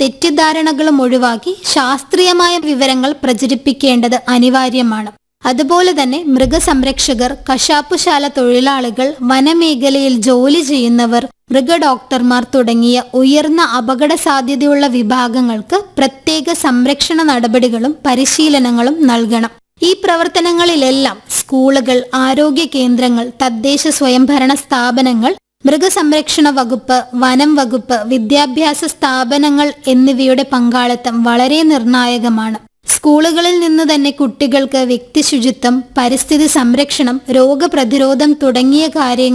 തെറ്റിദ്ധാരണകളും ഒഴിവാക്കി ശാസ്ത്രീയമായ വിവരങ്ങൾ പ്രചരിപ്പിക്കേണ്ടത് അനിവാര്യമാണ് അതുപോലെ തന്നെ മൃഗസംരക്ഷകർ കശാപ്പുശാല തൊഴിലാളികൾ വനമേഖലയിൽ ജോലി ചെയ്യുന്നവർ മൃഗഡോക്ടർമാർ തുടങ്ങിയ ഉയർന്ന അപകട സാധ്യതയുള്ള വിഭാഗങ്ങൾക്ക് പ്രത്യേക സംരക്ഷണ നടപടികളും പരിശീലനങ്ങളും നൽകണം ഈ പ്രവർത്തനങ്ങളിലെല്ലാം സ്കൂളുകൾ ആരോഗ്യ കേന്ദ്രങ്ങൾ തദ്ദേശ സ്വയംഭരണ സ്ഥാപനങ്ങൾ മൃഗസംരക്ഷണ വകുപ്പ് വനം വകുപ്പ് വിദ്യാഭ്യാസ സ്ഥാപനങ്ങൾ എന്നിവയുടെ പങ്കാളിത്തം വളരെ നിർണായകമാണ് സ്കൂളുകളിൽ നിന്ന് തന്നെ കുട്ടികൾക്ക് വ്യക്തി ശുചിത്വം പരിസ്ഥിതി സംരക്ഷണം രോഗപ്രതിരോധം തുടങ്ങിയ കാര്യങ്ങൾ